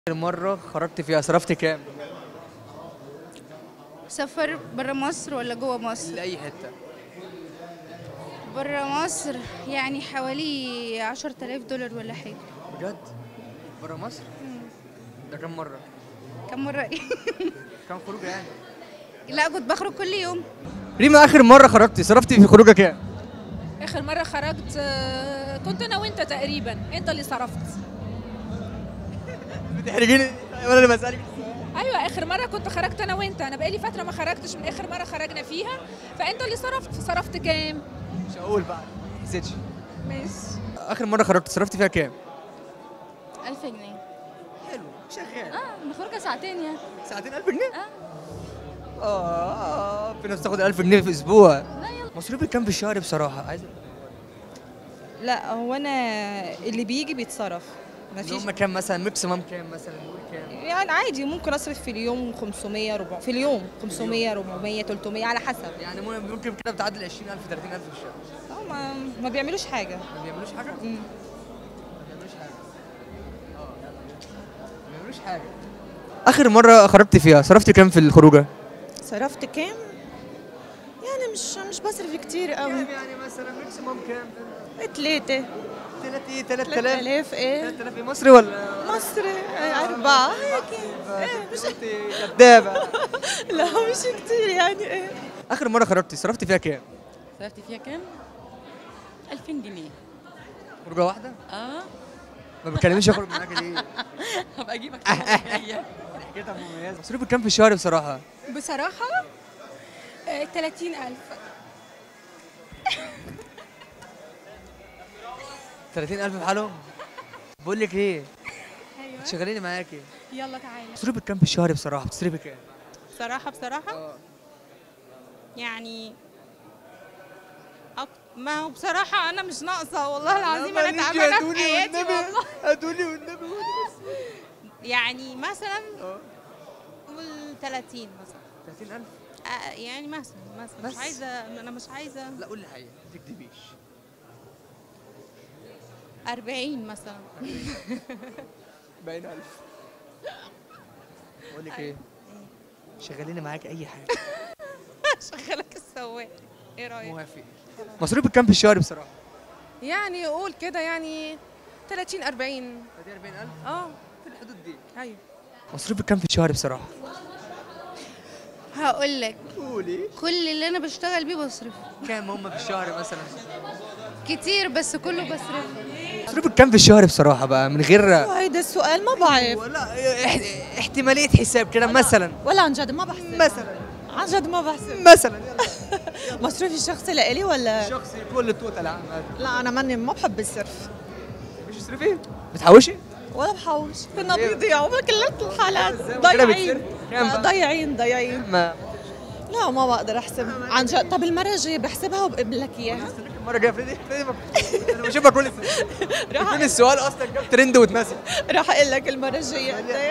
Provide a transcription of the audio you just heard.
آخر مرة خرجت فيها صرفت كام؟ سفر برا مصر ولا جوه مصر لأي حتة برا مصر يعني حوالي عشرة آلاف دولار ولا حاجة بجد؟ برا مصر؟ ده كام مرة؟ كم مرة ايه كام خروجة يعني؟ لا كنت بخرج كل يوم ريما آخر مرة خرجتي صرفتي في خروجة كام؟ اخر مره خرجت آه، كنت انا وانت تقريبا انت اللي صرفت بتحرجيني ولا اللي بسألك ايوه اخر مره كنت خرجت انا وانت انا بقالي فتره ما خرجتش من اخر مره خرجنا فيها فانت اللي صرفت صرفت كام مش هقول بقى ما حسيتش ماشي آخر مرة خرجت صرفتي فيها كام؟ ألف جنيه حلو شغال اه بخرجها ساعتين يعني ساعتين 1000 جنيه؟ اه اه في ناس تاخد 1000 جنيه في اسبوع لا يلا مصروفي كام في الشهر بصراحة عايز لا هو انا اللي بيجي بيتصرف اللي مفيش هم كام مثلا ماكسيمم كام مثلا نقول كام؟ يعني عادي ممكن اصرف في اليوم 500 400 في اليوم 500 400 300 على حسب يعني ممكن كده بتعدي 20000 30000 في الشهر اه ما, ما بيعملوش حاجه ما بيعملوش حاجة؟ مم. ما بيعملوش حاجة اه ما بيعملوش حاجة آخر مرة خرجت فيها صرفتي كام في الخروجة؟ صرفت كام؟ يعني مش مش بصرف كتير قوي يعني مثلا ماكسيمم كام؟ ثلاثة 3000 3000 ايه 3000 مصري ولا مصر آه، أربعة هيك مش كدابة لا مش كتير يعني ايه آخر مرة خرجتي صرفتي فيها كام؟ صرفت فيها كام؟ 2000 جنيه خروجة واحدة؟ اه ما بتكلمنيش اخرج معاك ليه؟ هبقى اجيبك المرة الجاية. حكايتها مميزة مصروفك كام في الشهر بصراحة؟ بصراحه آه، 30000 30000 في حالهم؟ بقول لك ايه؟ ايوه تشغليني معاكي يلا تعالى مصروفك كام في الشهر بصراحة؟ بتصرفي كام؟ بصراحة بصراحة اه يعني أك... ما هو بصراحة أنا مش ناقصة والله العظيم أنا تعبانة في حياتي والله هاتولي والنبي يعني مثلا اه قول 30 مثلا 30000 آه، يعني مثلا مثلا بس. مش عايزة أنا مش عايزة لا قول لي حقيقة ما تكدبيش 40 مثلا باين ألف بقول لك ايه؟ شغليني معاك أي حاجة شغلك السواق إيه رأيك؟ موافق مصروفك كام في الشهر بصراحة؟ يعني قول كده يعني 30 40 30 40000 اه في الحدود دي ايوه مصروفك كام في الشهر بصراحة؟ هقول لك قولي كل اللي أنا بشتغل بيه بصرفه كام هم في الشهر مثلا؟ كتير بس كله بصرفه مصروفك كام في الشهر بصراحة بقى من غير هيدا السؤال ما بعرف ولا اح- احتمالية حساب كده مثلا ولا عن جد ما بحسب مثلا عن جد ما بحسب مثلا يلا مصروفي الشخصي لإلي ولا شخصي كل التوتال عام لا انا ماني ما بحب الصرف مش تصرفي؟ بتحوشي؟ ولا بحوش كنا بيضيعوا بكل الحالات إزاي؟ ما كده ضايعين بتصير؟ كام لا، بقى؟ ضايعين ضايعين ما لا ما بقدر احسب عن جد طب المره الجايه بحسبها وبقبل لك اياها استناك المرة الجاية فريدي فريدي ما- انا بشوفها كل سنة راح يكون السؤال اصلا جاب ترند واتنسي راح اقول لك المره الجايه